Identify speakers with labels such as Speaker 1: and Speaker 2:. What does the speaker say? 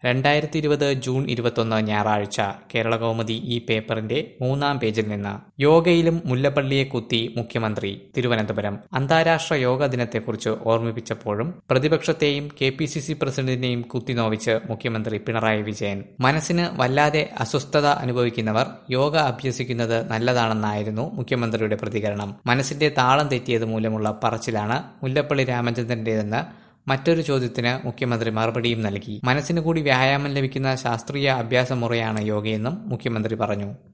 Speaker 1: രണ്ടായിരത്തി ഇരുപത് ജൂൺ ഇരുപത്തൊന്ന് ഞായറാഴ്ച കേരള കൗമുദി ഈ പേപ്പറിന്റെ മൂന്നാം പേജിൽ നിന്ന് യോഗയിലും മുല്ലപ്പള്ളിയെ കുത്തി മുഖ്യമന്ത്രി തിരുവനന്തപുരം അന്താരാഷ്ട്ര യോഗ ദിനത്തെക്കുറിച്ച് ഓർമ്മിപ്പിച്ചപ്പോഴും പ്രതിപക്ഷത്തെയും കെ പി സി സി പ്രസിഡന്റിനെയും കുത്തിനോവിച്ച് മുഖ്യമന്ത്രി പിണറായി വിജയൻ മനസ്സിന് വല്ലാതെ അസ്വസ്ഥത അനുഭവിക്കുന്നവർ യോഗ അഭ്യസിക്കുന്നത് നല്ലതാണെന്നായിരുന്നു മുഖ്യമന്ത്രിയുടെ പ്രതികരണം മനസ്സിന്റെ താളം തെറ്റിയത് മൂലമുള്ള പറച്ചിലാണ് മുല്ലപ്പള്ളി രാമചന്ദ്രന്റേതെന്ന് മറ്റൊരു ചോദ്യത്തിന് മുഖ്യമന്ത്രി മറുപടിയും നൽകി മനസ്സിന് കൂടി വ്യായാമം ലഭിക്കുന്ന ശാസ്ത്രീയ അഭ്യാസ മുറയാണ് യോഗയെന്നും മുഖ്യമന്ത്രി പറഞ്ഞു